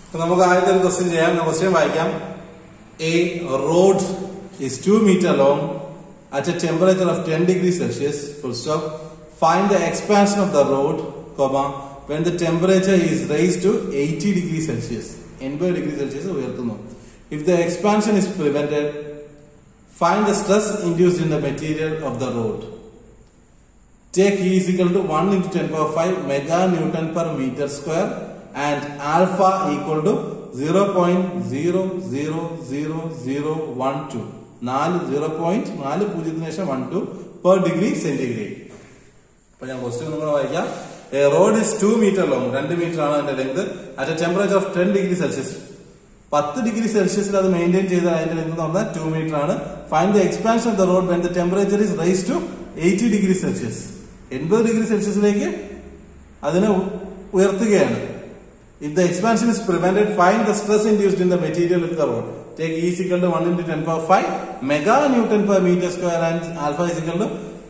അപ്പൊ നമുക്ക് ആദ്യത്തെ ഒരു ക്വസ്റ്റ്യൻ ചെയ്യാം ക്വസ്റ്റ്യൻ വായിക്കാം a rod is 2 meter long at a temperature of 10 degrees Celsius full stop find the expansion of the road comma when the temperature is raised to 80 degrees Celsius 80 degrees Celsius ഉയർത്തുന്നു if the expansion is prevented find the stress induced in the material of the road take E is equal to 1 into 10 power 5 mega newton per meter square and alpha equal to 0.0000012 നാല് zero point നാല് പൂജ്യത്തിന് ശേഷം one two per degree centigrade അപ്പൊ ഞാൻ question നിങ്ങൾ വായിക്കാം a rod is two metre long രണ്ട് മീറ്റർ ആണ് അതിന്റെ length at a temperature of ten degree Celsius പത്ത് ഡിഗ്രി സെൽഷ്യസിൽ അത് മെയിൻറ്റെയിൻ ചെയ്താൽ അതിന്റെ ലെങ്ത് എന്ന് പറഞ്ഞാൽ ടു മീറ്റർ ആണ് find the expansion of the rod when the temperature is rise to eighty degree Celsius എൺപത് ഡിഗ്രി സെൽഷ്യസിലേക്ക് അതിനെ ഉ- ഉയർത്തുകയാണ് If the expansion is prevented, find the stress induced in the material of the road. Take E is equal to 1 into 10 power 5 mega newton per meter square and alpha is equal to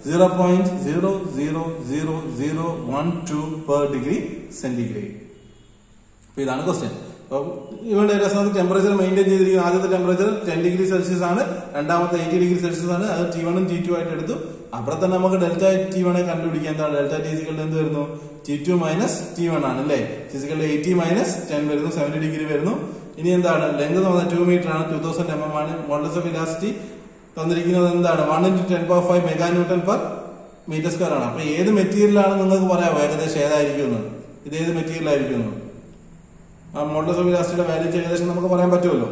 0.0000012 per degree centigrade. അപ്പൊ ഇതാണ് question അപ്പം ഇവരുടെ രസം temperature maintain ചെയ്തിരിക്കുന്ന ആദ്യത്തെ temperature ten degree Celsius ആണ് രണ്ടാമത്തെ eighty degree Celsius ആണ് അത് ടി വണ്ണും ടി ടു ആയിട്ട് എടുത്തു അവിടെ തന്നെ നമുക്ക് ഡെൽറ്റ ടി വണ്ണെ കണ്ടുപിടിക്കാൻ എന്താണ് ഡെൽറ്റ ടി സികളുടെ എന്ത് വരുന്നു T two minus T one ആണ് അല്ലേ ഫിസിക്കൽ എയ്റ്റി മൈനസ് ടെൻ വരുന്നു സെവന്റി ഡിഗ്രി വരുന്നു ഇനി എന്താണ് ലെങ്ത് എന്ന് പറഞ്ഞാൽ ടു മീറ്റർ ആണ് ടു തൗസൻഡ് എം എം ആണ് മോഡൽസ് ഓഫ് ഇലാസിറ്റി തന്നിരിക്കുന്നത് എന്താണ് one into ten power five mega newton per metre square ആണ് അപ്പൊ ഏത് മെറ്റീരിയലാണ് നിങ്ങൾക്ക് പറയാം ഏകദേശം ഏതായിരിക്കും എന്ന് ഇത് ഏത് മെറ്റീരിയൽ ആയിരിക്കും എന്ന് ആ മോഡൽ ഓഫ് ഇലാസ്റ്റിയുടെ വാല്യൂ ഏകദേശം നമുക്ക് പറയാൻ പറ്റുമല്ലോ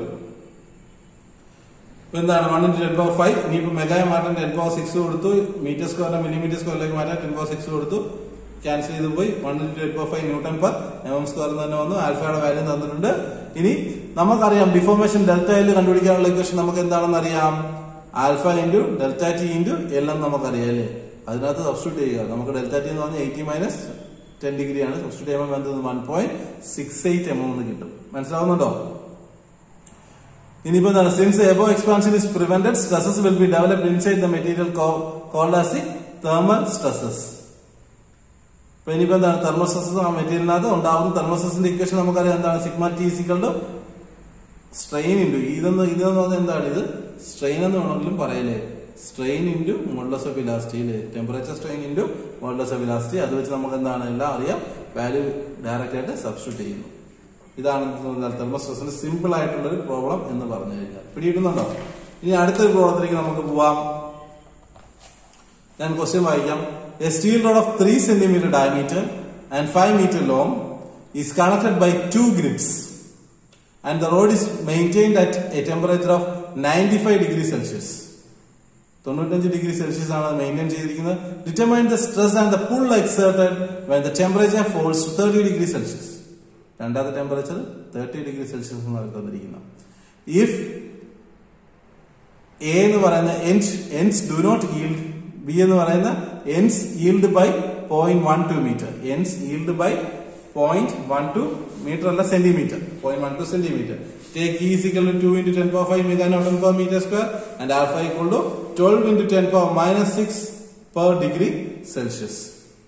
ഇപ്പൊ എന്താണ് one into ten power five ഇനിയിപ്പോ മെഗായ മാറ്റാൻ ടെൻ പവർ സിക്സ് കൊടുത്തു മീറ്റർ സ്ക്വയറിനെ മില്ലിമീറ്റർ സ്ക്വയറിലേക്ക് മാറ്റാൻ ടെൻ പവർ സിക്സ് കൊടുത്തു ക്യാൻസൽ ചെയ്ത് പോയി one into ten power five newton per M M square തന്നെ വന്നു ആൽഫയുടെ വാല്യൂ തന്നിട്ടുണ്ട് ഇനി നമുക്കറിയാം ഡിഫോർമേഷൻ ഡെൽറ്റ എൽ കണ്ടുപിടിക്കാനുള്ള ഇക്വേഷൻ നമുക്ക് എന്താണെന്ന് അറിയാം alpha into delta T into L എന്ന് നമുക്കറിയാം അല്ലേ അതിനകത്ത് സബ്സ്റ്റിറ്റ്യൂട്ട് ചെയ്യുക നമുക്ക് ഡെൽറ്റ ടി എന്ന് പറഞ്ഞാൽ എയ്റ്റി മൈനസ് ടെൻ ഡിഗ്രി ആണ് സബ്സ്റ്റിറ്റ്യൂട്ട് ചെയ്യുമ്പോൾ വേണ്ടത് one point six eight M M എന്ന് കിട്ടും മനസ്സിലാവുന്നുണ്ടോ ഇനിയിപ്പോ എന്താണ് since above expansion is prevented stresses will be developed inside the material called as the thermal stresses അപ്പൊ ഇനിയിപ്പോ എന്താണ് തെർമൽ സ്ട്രെസസ് ആ മെറ്റീരിയലിനകത്ത് ഉണ്ടാവുന്ന തെർമൽ സ്ട്രെസിന്റെ ഇക്വേഷൻ നമുക്കറിയാം എന്താണ് സിഗ്മ ടി സിക്കളുടെ സ്ട്രെയിൻ ഇൻറ്റു ഇതെന്ന് ഇതെന്ന് പറഞ്ഞാൽ എന്താണ് ഇത് സ്ട്രെയിൻ എന്ന് വേണമെങ്കിലും പറയലേ strain into modulus of elasticity അല്ലേ temperature strain into modulus of elasticity അത് വെച്ച് നമുക്ക് എന്താണ് എല്ലാം അറിയാം വാല്യൂ ഡയറക്റ്റ് ആയിട്ട് സബ്സ്റ്റിറ്റ്യൂട്ട് ചെയ്യുന്നു ഇതാണ് തെർമോസ്ട്രെസിന് സിമ്പിൾ ആയിട്ടുള്ള ഒരു പ്രോബ്ലം എന്ന് പറഞ്ഞു കഴിഞ്ഞാൽ പിടിയിട്ടുന്നുണ്ടോ ഇനി അടുത്തൊരു പ്രോബ്ലത്തിലേക്ക് നമുക്ക് പോവാം ഞാൻ ക്വസ്റ്റ്യൻ വായിക്കാം a steel rod of three centimetre diameter and five metre long is connected by two grips and the rod is maintained at a temperature of ninety five degree Celsius തൊണ്ണൂറ്റഞ്ച് ഡിഗ്രി സെൽഷ്യസ് ആണ് maintain ചെയ്തിരിക്കുന്നത് determine the stress and the pull exerted when the temperature falls to thirty degree Celsius രണ്ടാമത്തെ temperature thirty degree Celsius എന്നാണ് തന്നിരിക്കുന്നത് if A എന്ന് പറയുന്ന ends ends do not yield B എന്ന് പറയുന്ന ends yield by point one two metre ends yield by point one two metre അല്ല centimetre point one two centimetre take E is equal to into ten power five mega newton per metre square and alpha equal to twelve into ten power minus six per degree Celsius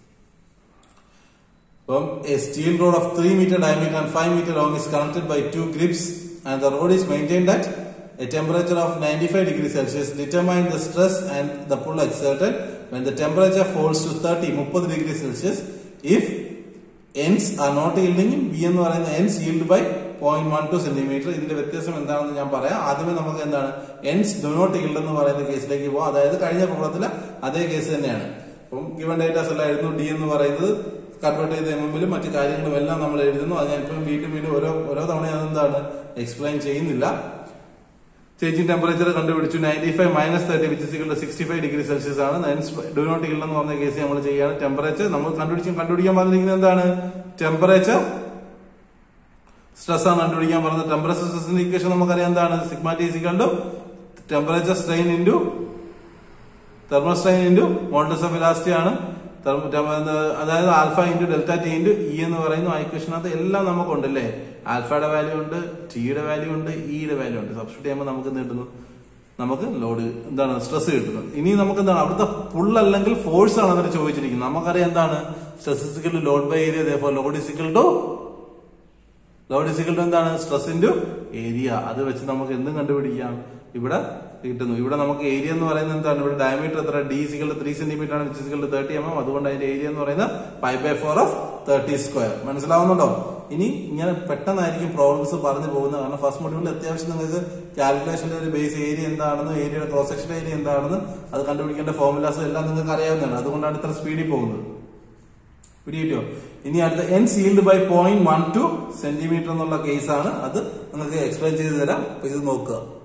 From a steel rod of 3 meter diameter and 5 meter long is connected by two grips and the rod is maintained at a temperature of 95 degrees Celsius. Determine the stress and the pull exerted when the temperature falls to 30, 30 degrees Celsius. If ends are not yielding, B എന്ന് പറയുന്ന ends yield by 0.12 centimetre ഇതിന്റെ വ്യത്യാസം എന്താണെന്ന് ഞാൻ പറയാം ആദ്യമേ നമുക്ക് എന്താണ് എൻസ് ഡു നോട്ട് yield എന്ന് പറയുന്ന കേസിലേക്ക് പോകാം അതായത് കഴിഞ്ഞ പ്രോബ്ലത്തിലെ അതേ കേസ് തന്നെയാണ് അപ്പം ഗിവൺ ഡേറ്റാസ് എല്ലാം എഴുതുന്നു ഡി എന്ന് പറയുന്നത് കൺവേർട്ട് ചെയ്ത എം എമ്മിലും മറ്റു കാര്യങ്ങളും എല്ലാം നമ്മൾ എഴുതുന്നു അത് ഞാൻ ഇപ്പം വീണ്ടും വീണ്ടും ഓരോ ഓരോ തവണ അതെന്താണ് എക്സ്പ്ലെയിൻ ചെയ്യുന്നില്ല ചേഞ്ചിങ് ടെമ്പറേച്ചർ കണ്ടുപിടിച്ചു ninety five minus thirty which സിക്കളുടെ സിക്സ്റ്റി ഫൈവ് ഡിഗ്രി സെൽഷ്യസ് ആണ് ഡു നോട്ട് ഇല്ല എന്ന് പറഞ്ഞ കേസ് നമ്മൾ ചെയ്യുകയാണ് ടെമ്പറേച്ചർ നമ്മൾ കണ്ടുപിടിച്ച് കണ്ടുപിടിക്കാൻ പറഞ്ഞിരിക്കുന്നത് എന്താണ് ടെമ്പറേച്ചർ സ്ട്രെസ് ആണ് കണ്ടുപിടിക്കാൻ പറഞ്ഞത് ടെമ്പറേച്ചർ സ്ട്രെസിന്റെ ഇക്വേഷൻ നമുക്കറിയാം എന്താണ് സിഗ്മ ടി സിക്കളുടെ temperature strain into thermal strain into modulus of elasticity ആണ് തെർമ- ടെമ്പ- എന്ത് അതായത് alpha into delta T into E എന്ന് പറയുന്ന ഇക്വേഷനകത്ത് എല്ലാം നമുക്കുണ്ട് അല്ലേ ആൽഫയുടെ വാല്യൂ ഉണ്ട് ടിയുടെ വാല്യൂ ഉണ്ട് ഇയുടെ വാല്യൂ ഉണ്ട് സബ്സ്റ്റിറ്റ് ചെയ്യുമ്പോൾ നമുക്ക് എന്ത് കിട്ടുന്നു നമുക്ക് ലോഡ് എന്താണ് സ്ട്രെസ് കിട്ടുന്നത് ഇനി നമുക്ക് എന്താണ് അവിടുത്തെ പുൾ അല്ലെങ്കിൽ ഫോഴ്സ് ആണ് അവർ ചോദിച്ചിരിക്കുന്നത് നമുക്കറിയാം എന്താണ് സ്ട്രെസിക്കൽ ലോഡ് ബൈ ഏരിയ അതേപോലെ load is equal to load is equal to എന്താണ് സ്ട്രെസ് ഇൻറ്റു ഏരിയ അത് വെച്ച് നമുക്ക് എന്തും കണ്ടുപിടിക്കാം ഇവിടെ കിട്ടുന്നു ഇവിടെ നമുക്ക് ഏരിയ എന്ന് പറയുന്നത് എന്താണ് ഇവിടെ ഡയമീറ്റർ എത്ര ഡി സിക്കൽ ത്രീ സെന്റിമീറ്റർ ആണ് which is equal thirty M M അതുകൊണ്ട് അതിന്റെ ഏരിയ എന്ന് പറയുന്നത് five by four of thirty square മനസ്സിലാവുന്നുണ്ടോ ഇനി ഇങ്ങനെ പെട്ടെന്നായിരിക്കും പ്രോബ്ലംസ് പറഞ്ഞു പോകുന്നത് കാരണം ഫസ്റ്റ് മൊഡ്യൂളിൽ അത്യാവശ്യം നിങ്ങൾക്ക് കാൽക്കുലേഷന്റെ ഒരു ബേസ് ഏരിയ എന്താണെന്ന് ഏരിയയുടെ ക്രോസ് സെക്ഷൻ ഏരിയ എന്താണെന്ന് അത് കണ്ടുപിടിക്കേണ്ട ഫോർമുലാസും എല്ലാം നിങ്ങൾക്ക് അറിയാവുന്നതാണ് അതുകൊണ്ടാണ് ഇത്ര സ്പീഡിൽ പോകുന്നത് പിടികിട്ടോ ഇനി അടുത്ത എൻ yield by point one two centimetre എന്നുള്ള കേസാണ് അത് നിങ്ങൾക്ക് എക്സ്പ്ലെയിൻ ചെയ്ത് തരാം അപ്പൊ ഇത് നോക്കുക